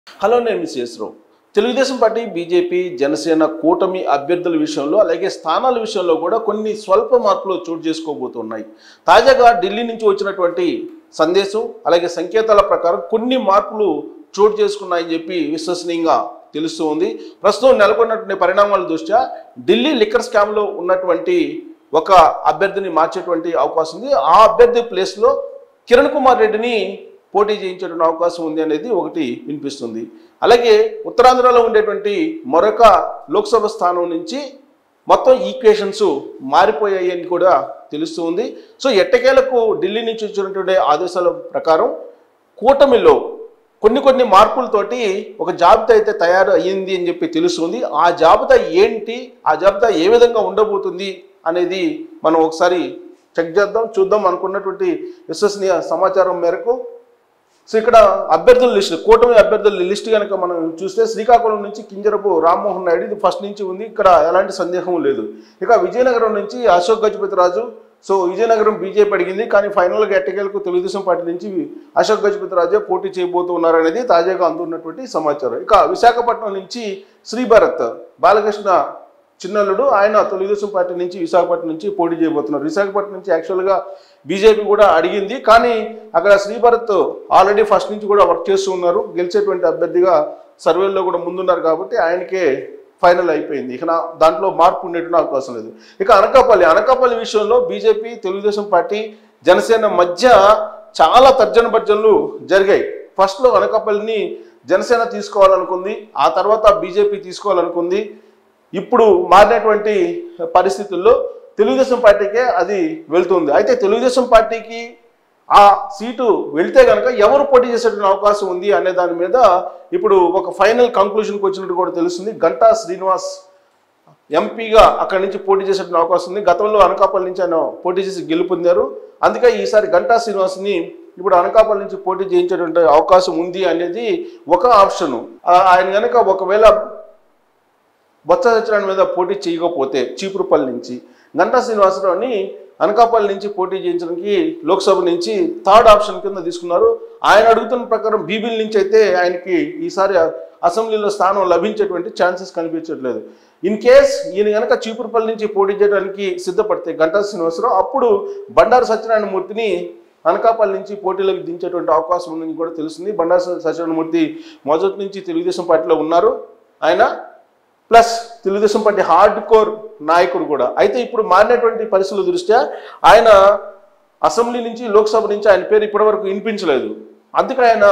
hello నేను miss Rao Telugu Desam party BJP Janasena కూటమి అభ్యర్థుల విషయంలో అలాగే స్థానాల విషయంలో కూడా కొన్ని స్వల్ప మార్పులు చోటు చేసుకోబోతున్నాయి తాజాగా ఢిల్లీ నుంచి వచ్చినటువంటి సందేశం అలాగే సంకేతాల ప్రకారం కొన్ని మార్పులు చోటు చేసుకున్నాయని చెప్పి విశ్వసనీయంగా తెలుస్తూ ఉంది ప్రస్తుతం నెలకొన్నటువంటి పరిణామాల దృష్ట్యా ఢిల్లీ లిక్కర్ స్కామ్లో ఉన్నటువంటి ఒక అభ్యర్థిని మార్చేటువంటి అవకాశం ఉంది ఆ అభ్యర్థి ప్లేస్లో కిరణ్ కుమార్ రెడ్డిని పోటీ చేయించేటువంటి అవకాశం ఉంది అనేది ఒకటి వినిపిస్తుంది అలాగే ఉత్తరాంధ్రలో ఉండేటువంటి మరొక లోక్సభ స్థానం నుంచి మొత్తం ఈక్వేషన్స్ మారిపోయాయి అని కూడా తెలుస్తూ ఉంది సో ఎట్టకేలకు ఢిల్లీ నుంచి వచ్చినటువంటి ఆదేశాల ప్రకారం కూటమిలో కొన్ని కొన్ని మార్పులతోటి ఒక జాబితా అయితే తయారు అయ్యింది అని చెప్పి తెలుస్తుంది ఆ జాబితా ఏంటి ఆ జాబితా ఏ విధంగా ఉండబోతుంది అనేది మనం ఒకసారి చెక్ చేద్దాం చూద్దాం అనుకున్నటువంటి విశ్వసనీయ సమాచారం మేరకు సో ఇక్కడ అభ్యర్థుల లిస్ట్ కూటమి అభ్యర్థుల లిస్ట్ కనుక మనం చూస్తే శ్రీకాకుళం నుంచి కింజరపు రామ్మోహన్ నాయుడు ఇది ఫస్ట్ నుంచి ఉంది ఇక్కడ ఎలాంటి సందేహం లేదు ఇక విజయనగరం నుంచి అశోక్ గజపతి రాజు సో విజయనగరం బీజేపీ అడిగింది కానీ ఫైనల్గా ఎట్టకేలకు తెలుగుదేశం పార్టీ నుంచి అశోక్ గజపతి రాజే పోటీ చేయబోతున్నారు అనేది తాజాగా అందున్నటువంటి సమాచారం ఇక విశాఖపట్నం నుంచి శ్రీభరత్ బాలకృష్ణ చిన్నల్లుడు ఆయన తెలుగుదేశం పార్టీ నుంచి విశాఖపట్నం నుంచి పోటీ చేయబోతున్నారు విశాఖపట్నం నుంచి యాక్చువల్గా బీజేపీ కూడా అడిగింది కానీ అక్కడ శ్రీభరత్ ఆల్రెడీ ఫస్ట్ నుంచి కూడా వర్క్ చేస్తూ ఉన్నారు గెలిచేటువంటి అభ్యర్థిగా సర్వేల్లో కూడా ముందున్నారు కాబట్టి ఆయనకే ఫైనల్ అయిపోయింది ఇక నా- దాంట్లో మార్పు ఉండేటువంటి అవకాశం లేదు ఇక అనకాపల్లి అనకాపల్లి విషయంలో బీజేపీ తెలుగుదేశం పార్టీ జనసేన మధ్య చాలా తర్జన భర్జనలు జరిగాయి ఫస్ట్లో అనకాపల్లిని జనసేన తీసుకోవాలనుకుంది ఆ తర్వాత బీజేపీ తీసుకోవాలనుకుంది ఇప్పుడు మారినటువంటి పరిస్థితుల్లో తెలుగుదేశం పార్టీకే అది వెళ్తుంది అయితే తెలుగుదేశం పార్టీకి ఆ సీటు వెళ్తే కనుక ఎవరు పోటీ చేసేటువంటి అవకాశం ఉంది అనే దాని మీద ఇప్పుడు ఒక ఫైనల్ కంక్లూషన్కి వచ్చినట్టు కూడా తెలుస్తుంది గంటా శ్రీనివాస్ ఎంపీగా అక్కడి నుంచి పోటీ చేసేటువంటి అవకాశం ఉంది గతంలో అనకాపల్లి నుంచి ఆయన పోటీ చేసి గెలుపొందారు అందుకే ఈసారి గంటా శ్రీనివాస్ని ఇప్పుడు అనకాపల్లి నుంచి పోటీ చేయించేటువంటి అవకాశం ఉంది అనేది ఒక ఆప్షను ఆ- ఆయన కనుక ఒకవేళ బొత్స సత్యనారాయణ మీద పోటీ చేయకపోతే చీపురుపల్లి నుంచి గంటా శ్రీనివాసరావుని అనకాపల్లి నుంచి పోటీ చేయించడానికి లోక్సభ నుంచి థర్డ్ ఆప్షన్ కింద తీసుకున్నారు ఆయన అడుగుతున్న ప్రకారం బీబీల నుంచి అయితే ఆయనకి ఈసారి అసెంబ్లీలో స్థానం లభించేటువంటి ఛాన్సెస్ కనిపించట్లేదు ఇన్ కేస్ ఈయన కనుక చీపురుపల్లి నుంచి పోటీ చేయడానికి సిద్ధపడితే గంటా శ్రీనివాసరావు అప్పుడు బండారు సత్యనారాయణ మూర్తిని అనకాపల్లి నుంచి పోటీలోకి దించేటువంటి అవకాశం ఉందని కూడా తెలుస్తుంది బండారు సత్యనారాయణ మూర్తి మొదటి నుంచి తెలుగుదేశం పార్టీలో ఉన్నారు ఆయన plus Telugu Desam party hard core నాయకుడు కూడా అయితే ఇప్పుడు మారినటువంటి పరిస్థితుల దృష్ట్యా ఆయన అసెంబ్లీ నుంచి లోక్సభ నుంచి ఆయన పేరు ఇప్పటివరకు వినిపించలేదు అందుకే ఆయన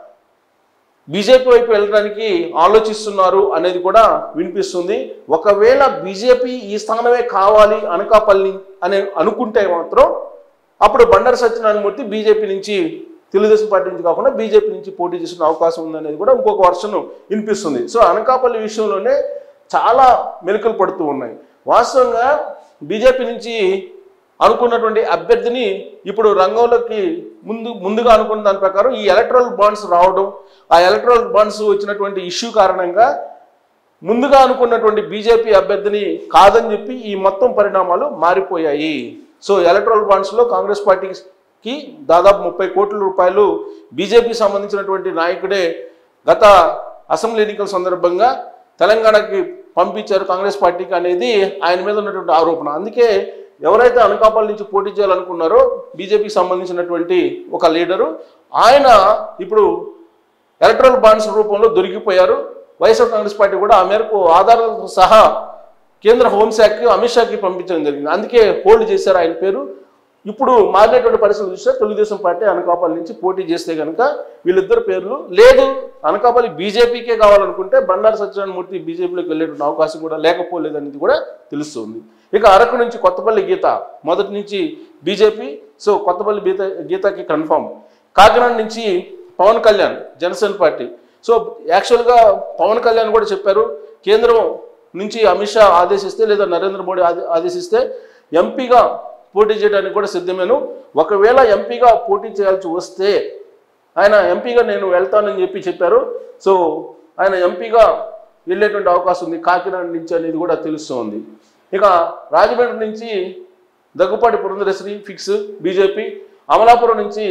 బీజేపీ వైపు వెళ్ళడానికి ఆలోచిస్తున్నారు అనేది కూడా వినిపిస్తుంది ఒకవేళ బీజేపీ ఈ స్థానమే కావాలి అనకాపల్లి అని అనుకుంటే మాత్రం అప్పుడు బండారు సత్యనారాయణమూర్తి బీజేపీ నుంచి తెలుగుదేశం పార్టీ నుంచి కాకుండా బీజేపీ నుంచి పోటీ చేసిన అవకాశం ఉందనేది కూడా ఇంకొక వర్షన్ వినిపిస్తుంది సో అనకాపల్లి విషయంలోనే చాలా మెలకలు పడుతూ ఉన్నాయి వాస్తవంగా బీజేపీ నుంచి అనుకున్నటువంటి అభ్యర్థిని ఇప్పుడు రంగంలోకి ముందు ముందుగా అనుకున్న దాని ప్రకారం ఈ ఎలక్ట్రల్ బాండ్స్ రావడం ఆ ఎలక్ట్రల్ బాండ్స్ వచ్చినటువంటి ఇష్యూ కారణంగా ముందుగా అనుకున్నటువంటి బీజేపీ అభ్యర్థిని కాదని చెప్పి ఈ మొత్తం పరిణామాలు మారిపోయాయి సో ఎలక్ట్రల్ బాండ్స్లో కాంగ్రెస్ పార్టీకి దాదాపు ముప్పై కోట్ల రూపాయలు బీజేపీకి సంబంధించినటువంటి నాయకుడే గత అసెంబ్లీ ఎన్నికల సందర్భంగా తెలంగాణకి పంపించారు కాంగ్రెస్ పార్టీకి అనేది ఆయన మీద ఉన్నటువంటి ఆరోపణ అందుకే ఎవరైతే అనకాపల్లి నుంచి పోటీ చేయాలనుకున్నారో బీజేపీకి సంబంధించినటువంటి ఒక లీడరు ఆయన ఇప్పుడు ఎలక్ట్రల్ బాండ్స్ రూపంలో దొరికిపోయారు వైఎస్ఆర్ కాంగ్రెస్ పార్టీ కూడా ఆ మేరకు ఆధారాలతో సహా కేంద్ర హోంశాఖకి అమిత్ షాకి పంపించడం జరిగింది అందుకే హోల్డ్ చేశారు ఆయన పేరు ఇప్పుడు మారినటువంటి పరిస్థితులు చూస్తే తెలుగుదేశం పార్టీ అనకాపల్లి నుంచి పోటీ చేస్తే కనుక వీళ్ళిద్దరు పేర్లు లేదు అనకాపల్లి బీజేపీకే కావాలనుకుంటే బండారు సత్యనారాయణమూర్తి బీజేపీలోకి వెళ్ళేటువంటి అవకాశం కూడా లేకపోలేదనేది కూడా తెలుస్తుంది ఇక అరకు నుంచి కొత్తపల్లి గీత మొదటి నుంచి బీజేపీ సో కొత్తపల్లి గీత గీతకి కన్ఫామ్ కాకినాడ నుంచి పవన్ కళ్యాణ్ జనసేన పార్టీ సో యాక్చువల్గా పవన్ కళ్యాణ్ కూడా చెప్పారు కేంద్రం నుంచి అమిత్ షా ఆదేశిస్తే లేదా నరేంద్ర మోడీ ఆదే- ఆదేశిస్తే ఎంపీగా పోటీ చేయడానికి కూడా సిద్ధమేను ఒకవేళ ఎంపీగా పోటీ చేయాల్సి వస్తే ఆయన ఎంపీగా నేను వెళ్తానని చెప్పి చెప్పారు సో ఆయన ఎంపీగా వెళ్ళేటువంటి అవకాశం ఉంది కాకినాడ నుంచి అనేది కూడా తెలుస్తోంది ఇక రాజమండ్రి నుంచి దగ్గుపాటి పురంధరేశ్వరి ఫిక్స్ బీజేపీ అమలాపురం నుంచి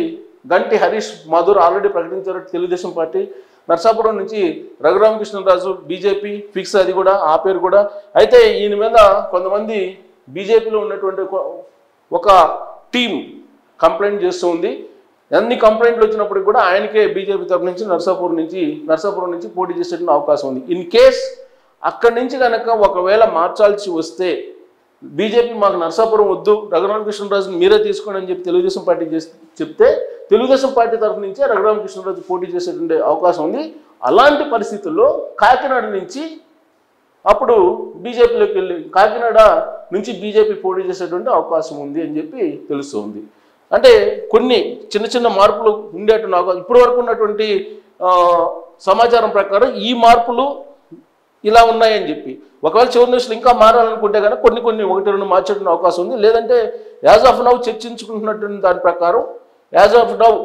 గంటి హరీష్ మధుర్ ఆల్రెడీ ప్రకటించారు తెలుగుదేశం పార్టీ నర్సాపురం నుంచి రఘురామకృష్ణరాజు బీజేపీ ఫిక్స్ అది కూడా ఆ పేరు కూడా అయితే ఈయన మీద కొంతమంది బీజేపీలో ఉన్నటువంటి ఒక- ఒక టీం కంప్లైంట్ చేస్తూ ఉంది అన్ని కంప్లైంట్లు వచ్చినప్పటికి కూడా ఆయనకే బీజేపీ తరపు నుంచి నర్సాపూర్ నుంచి నర్సాపురం నుంచి పోటీ చేసేటువంటి అవకాశం ఉంది ఇన్ కేస్ అక్కడి నుంచి కనుక ఒకవేళ మార్చాల్సి వస్తే బీజేపీ మాకు నర్సాపురం వద్దు రఘురామకృష్ణరాజుని మీరే తీసుకోండి అని చెప్పి తెలుగుదేశం పార్టీ చేసి చెప్తే తెలుగుదేశం పార్టీ తరఫు నుంచే రఘురామకృష్ణరాజు పోటీ చేసేటువంటి అవకాశం ఉంది అలాంటి పరిస్థితుల్లో కాకినాడ నుంచి అప్పుడు బీజేపీలోకి వెళ్ళి కాకినాడ నుంచి బీజేపీ పోటీ చేసేటువంటి అవకాశం ఉంది అని చెప్పి తెలుస్తుంది అంటే కొన్ని చిన్న చిన్న మార్పులు ఉండేటువంటి అవకాశం ఇప్పటి వరకు ఉన్నటువంటి ఆ, సమాచారం ప్రకారం ఈ మార్పులు ఇలా ఉన్నాయని చెప్పి ఒకవేళ చివరి నిమిషంలో ఇంకా మారాలనుకుంటే కనుక కొన్ని కొన్ని ఒకటి రెండు మార్చేటువంటి అవకాశం ఉంది లేదంటే యాజ్ ఆఫ్ నౌ చర్చించుకుంటున్నటువంటి దాని ప్రకారం యాజ్ ఆఫ్ నౌ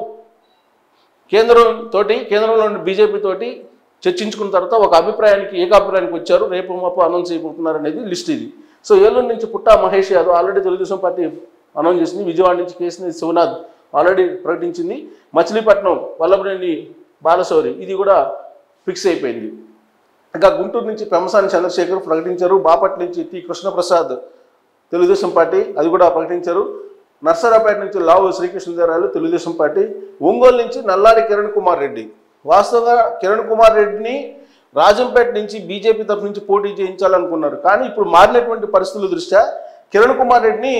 కేంద్రం తోటి కేంద్రంలో ఉన్న బీజేపీ తోటి చర్చించుకున్న తర్వాత ఒక అభిప్రాయానికి ఏకాభిప్రాయానికి వచ్చారు రేపు మాపు అనౌన్స్ అయిపోతున్నారు అనేది లిస్ట్ ఇది సో ఏలూరు నుంచి Putta Mahesh Yadav already Telugu Desam party announce చేసింది విజయవాడ నుంచి కేసుని శివనాథ్ ఆల్రెడీ ప్రకటించింది మచిలీపట్నం వల్లభనేని బాలశౌరి ఇది కూడా ఫిక్స్ అయిపోయింది ఇంకా గుంటూరు నుంచి పెమసాని చంద్రశేఖర్ ప్రకటించారు బాపట్ల నుంచి టి కృష్ణప్రసాద్ తెలుగుదేశం పార్టీ అది కూడా ప్రకటించారు నర్సరాపేట నుంచి లావు శ్రీకృష్ణదేవరాయలు తెలుగుదేశం పార్టీ ఒంగోలు నుంచి నల్లారి కిరణ్ కుమార్ రెడ్డి వాస్తవంగా కిరణ్ కుమార్ రెడ్డిని రాజంపేట నుంచి బీజేపీ తరఫు నుంచి పోటీ చేయించాలనుకున్నారు కానీ ఇప్పుడు మారినటువంటి పరిస్థితుల దృష్ట్యా కిరణ్ కుమార్ రెడ్డిని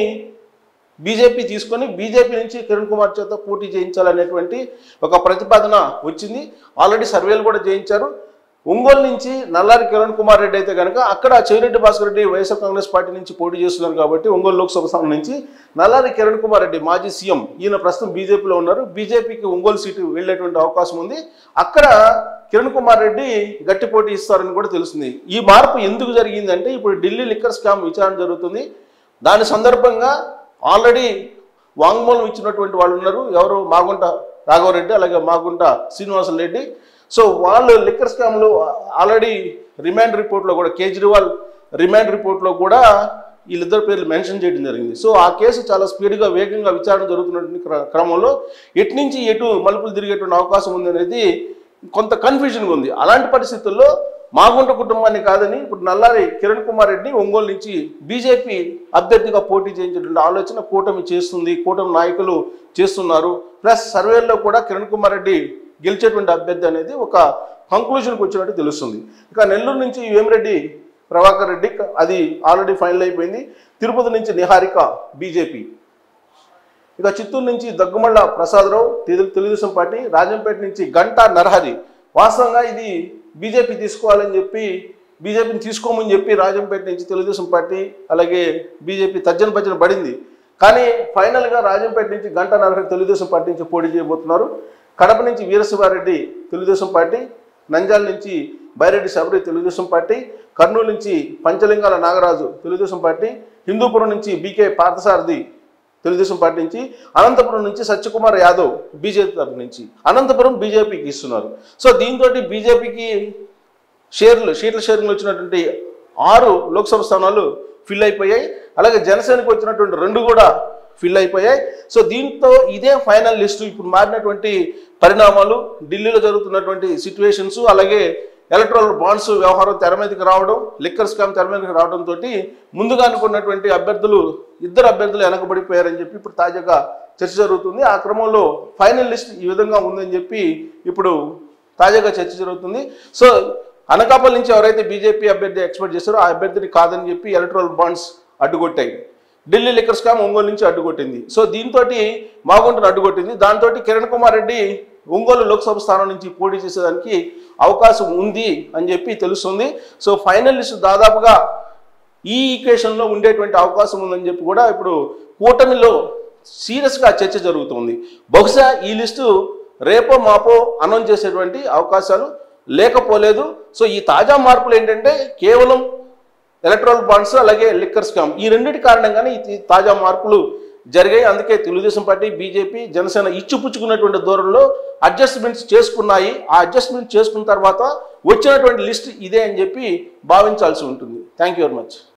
బీజేపీ తీసుకొని బీజేపీ నుంచి కిరణ్ కుమార్ చేత పోటీ చేయించాలనేటువంటి ఒక ప్రతిపాదన వచ్చింది ఆల్రెడీ సర్వేలు కూడా చేయించారు ఒంగోలు నుంచి నల్లారి కిరణ్ కుమార్ రెడ్డి అయితే కనుక అక్కడ చెవిరెడ్డి భాస్కర్ రెడ్డి వైఎస్ఆర్ కాంగ్రెస్ పార్టీ నుంచి పోటీ చేస్తున్నారు కాబట్టి ఒంగోలు లోక్సభ స్థానం నుంచి నల్లారి కిరణ్ కుమార్ రెడ్డి మాజీ సీఎం ఈయన ప్రస్తుతం బీజేపీలో ఉన్నారు బీజేపీకి ఒంగోలు సీటు వెళ్ళేటువంటి అవకాశం ఉంది అక్కడ కిరణ్ కుమార్ రెడ్డి గట్టి పోటీ ఇస్తారని కూడా తెలుస్తుంది ఈ మార్పు ఎందుకు జరిగిందంటే ఇప్పుడు ఢిల్లీ లిక్కర్ స్కామ్ విచారణ జరుగుతుంది దాని సందర్భంగా ఆల్రెడీ వాంగ్మూలం ఇచ్చినటువంటి వాళ్ళు ఉన్నారు ఎవరు మాగుంట రాఘవరెడ్డి అలాగే మాగుంట శ్రీనివాస రెడ్డి సో వాళ్ళు లిక్కర్ స్కామ్లో ఆల్రెడీ రిమాండ్ రిపోర్ట్లో కూడా కేజ్రీవాల్ రిమాండ్ రిపోర్ట్లో కూడా వీళ్ళిద్దరు పేర్లు మెన్షన్ చేయడం జరిగింది సో ఆ కేసు చాలా స్పీడ్గా వేగంగా విచారణ జరుగుతున్నటువంటి క్ర- క్రమంలో ఎటు నుంచి ఎటు మలుపులు తిరిగేటువంటి అవకాశం ఉంది అనేది కొంత కన్ఫ్యూజన్గా ఉంది అలాంటి పరిస్థితుల్లో మాగుంట కుటుంబాన్ని కాదని ఇప్పుడు నల్లారి కిరణ్ కుమార్ రెడ్డి ఒంగోలు నుంచి బీజేపీ అభ్యర్థిగా పోటీ చేయించేటువంటి ఆలోచన కూటమి చేస్తుంది కూటమి నాయకులు చేస్తున్నారు ప్లస్ సర్వేల్లో కూడా కిరణ్ కుమార్ రెడ్డి గెలిచేటువంటి అభ్యర్థి అనేది ఒక కంక్లూజన్కి వచ్చినట్టు తెలుస్తుంది ఇక నెల్లూరు నుంచి వేమిరెడ్డి ప్రభాకర్ రెడ్డి అది ఆల్రెడీ ఫైనల్ అయిపోయింది తిరుపతి నుంచి నిహారిక బీజేపీ ఇక చిత్తూరు నుంచి దగ్గుమళ్ళ ప్రసాదరావు తెలు- తెలుగుదేశం పార్టీ రాజంపేట నుంచి గంటా నరహరి వాస్తవంగా ఇది బీజేపీ తీసుకోవాలని చెప్పి బీజేపీని తీసుకోమని చెప్పి రాజంపేట నుంచి తెలుగుదేశం పార్టీ అలాగే బీజేపీ తర్జన భజన పడింది కానీ ఫైనల్గా రాజంపేట నుంచి గంటా నరహరి తెలుగుదేశం పార్టీ నుంచి పోటీ చేయబోతున్నారు కడప నుంచి వీరశివారెడ్డి తెలుగుదేశం పార్టీ నంద్యాల నుంచి బైరెడ్డి శబరి తెలుగుదేశం పార్టీ కర్నూలు నుంచి పంచలింగాల నాగరాజు తెలుగుదేశం పార్టీ హిందూపురం నుంచి బీకే పార్థసారథి తెలుగుదేశం పార్టీ నుంచి అనంతపురం నుంచి సత్యకుమార్ యాదవ్ బీజేపీ తరఫు నుంచి అనంతపురం బీజేపీకి ఇస్తున్నారు సో దీంతో బీజేపీకి షేర్లు షీట్ల షేరింగ్లు వచ్చినటువంటి ఆరు లోక్సభ స్థానాలు ఫిల్ అయిపోయాయి అలాగే జనసేనకు వచ్చినటువంటి రెండు కూడా ఫిల్ అయిపోయాయి సో దీంతో ఇదే ఫైనల్ లిస్టు ఇప్పుడు మారినటువంటి పరిణామాలు ఢిల్లీలో జరుగుతున్నటువంటి సిచ్యువేషన్స్ అలాగే ఎలక్ట్రల్ బాండ్స్ వ్యవహారం తెర మీదకి రావడం లిక్కర్ స్కామ్ తెర మీదకి రావడంతో ముందుగా అనుకున్నటువంటి అభ్యర్థులు ఇద్దరు అభ్యర్థులు వెనకబడిపోయారని చెప్పి ఇప్పుడు తాజాగా చర్చ జరుగుతుంది ఆ క్రమంలో ఫైనల్ లిస్ట్ ఈ విధంగా ఉందని చెప్పి ఇప్పుడు తాజాగా చర్చ జరుగుతుంది సో అనకాపల్లి నుంచి ఎవరైతే బీజేపీ అభ్యర్థి ఎక్స్పెక్ట్ చేస్తారో ఆ అభ్యర్థిని కాదని చెప్పి ఎలక్ట్రల్ బాండ్స్ అడ్డుకొట్టాయి ఢిల్లీ లిక్కర్ స్కామ్ ఒంగోలు నుంచి అడ్డుకొట్టింది సో దీంతో మాగుంటను అడ్డుకొట్టింది దాంతో కిరణ్ కుమార్ రెడ్డి ఒంగోలు లోక్సభ స్థానం నుంచి పోటీ చేసేదానికి అవకాశం ఉంది అని చెప్పి తెలుస్తుంది సో ఫైనల్ లిస్ట్ దాదాపుగా ఈ ఈక్వేషన్లో ఉండేటువంటి అవకాశం ఉందని చెప్పి కూడా ఇప్పుడు కూటమిలో సీరియస్గా చర్చ జరుగుతుంది బహుశా ఈ లిస్టు రేపో మాపో అనౌన్స్ చేసేటువంటి అవకాశాలు లేకపోలేదు సో ఈ తాజా మార్పులు ఏంటంటే కేవలం ఎలక్ట్రల్ బాండ్స్ అలాగే లిక్కర్ స్కామ్ ఈ రెండింటి కారణంగానే ఈ తాజా మార్పులు జరిగాయి అందుకే తెలుగుదేశం పార్టీ బీజేపీ జనసేన ఇచ్చిపుచ్చుకున్నటువంటి దూరంలో అడ్జస్ట్మెంట్స్ చేసుకున్నాయి ఆ అడ్జస్ట్మెంట్ చేసుకున్న తర్వాత వచ్చినటువంటి లిస్ట్ ఇదే అని చెప్పి భావించాల్సి ఉంటుంది థ్యాంక్ యూ వెరీ మచ్